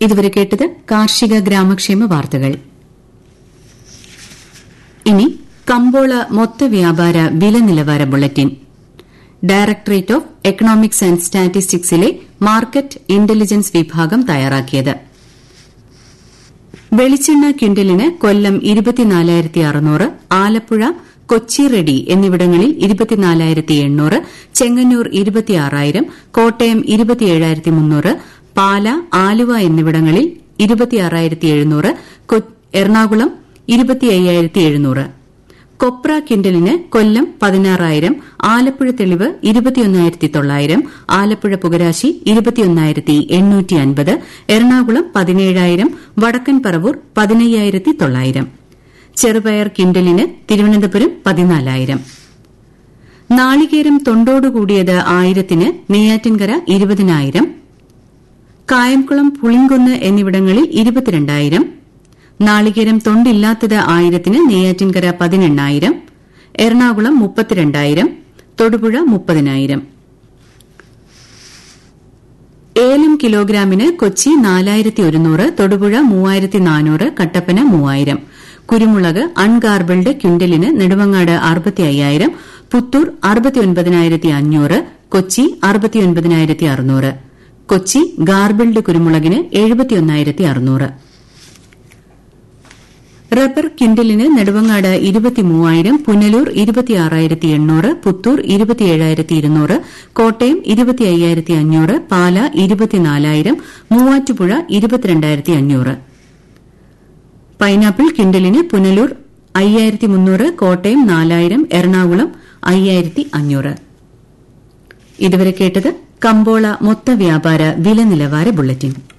ഇതുവരെ കേട്ടത് കാർഷിക ഗ്രാമക്ഷേമ വാർത്തകൾ ഇനി കമ്പോള മൊത്ത വ്യാപാര വില നിലവാര bulletin directorate of economics and സ്റ്റാറ്റിസ്റ്റിക്സിലെ മാർക്കറ്റ് ഇന്റലിജൻസ് വിഭാഗം തയ്യാറാക്കിയത് വെളിച്ചെണ്ണ ക്വിന്റലിന് കൊല്ലം ആലപ്പുഴ കൊച്ചി റെഡി എന്നിവിടങ്ങളിൽ ചെങ്ങന്നൂർ കോട്ടയം പാല ആലുവ എന്നിവിടങ്ങളിൽ എറണാകുളം കൊപ്ര കിൻഡലിന് കൊല്ലം പതിനാറായിരം ആലപ്പുഴ തെളിവ് ഇരുപത്തിയൊന്നായിരത്തി തൊള്ളായിരം ആലപ്പുഴ പുകരാശി ഇരുപത്തിയൊന്നായിരത്തി എണ്ണൂറ്റി അൻപത് എറണാകുളം പതിനേഴായിരം വടക്കൻ പറവൂർ പതിനയ്യായിരത്തി തൊള്ളായിരം ചെറുപയർ കിൻഡലിന് തിരുവനന്തപുരം പതിനാലായിരം നാളികേരം തൊണ്ടോടുകൂടിയത് ആയിരത്തിന് നെയ്യാറ്റിൻകര ഇരുപതിനായിരം കായംകുളം പുളിങ്കുന്ന് എന്നിവിടങ്ങളിൽ ഇരുപത്തിരണ്ടായിരം നാളികേരം തൊണ്ടില്ലാത്തത് ആയിരത്തിന് നെയ്യാറ്റിൻകര പതിനെണ്ണായിരം എറണാകുളം മുപ്പത്തിരണ്ടായിരം തൊടുപുഴ മുപ്പതിനായിരം ഏലം കിലോഗ്രാമിന് കൊച്ചി നാലായിരത്തി ഒരുന്നൂറ് തൊടുപുഴ മൂവായിരത്തി നാനൂറ് കട്ടപ്പന മൂവായിരം കുരുമുളക് അൺഗാർബിൾഡ് ക്വിന്റലിന് നെടുമങ്ങാട് അറുപത്തി അയ്യായിരം പുത്തൂർ അറുപത്തിയൊൻപതിനായിരത്തി അഞ്ഞൂറ് കൊച്ചി അറുപത്തിയൊൻപതിനായിരത്തി അറുന്നൂറ് കൊച്ചി ഗാർബിൾഡ് കുരുമുളകിന് എഴുപത്തിയൊന്നായിരത്തി അറുന്നൂറ് റബ്ബർ കിൻഡലിന് നെടുവങ്ങാട് ഇരുപത്തിമൂവായിരം പുനലൂർ ഇരുപത്തിയാറായിരത്തി എണ്ണൂറ് പുത്തൂർ ഇരുപത്തിയേഴായിരത്തി ഇരുന്നൂറ് കോട്ടയം ഇരുപത്തി അയ്യായിരത്തി അഞ്ഞൂറ് പാല ഇരുപത്തിനാലായിരം മൂവാറ്റുപുഴ ഇരുപത്തിരണ്ടായിരത്തി അഞ്ഞൂറ് പൈനാപ്പിൾ കിൻഡലിന് പുനലൂർ അയ്യായിരത്തി മുന്നൂറ് കോട്ടയം നാലായിരം എറണാകുളം അയ്യായിരത്തി അഞ്ഞൂറ് ഇതുവരെ കേട്ടത് കമ്പോള മൊത്ത വ്യാപാര വില നിലവാര ബുള്ളറ്റിൻ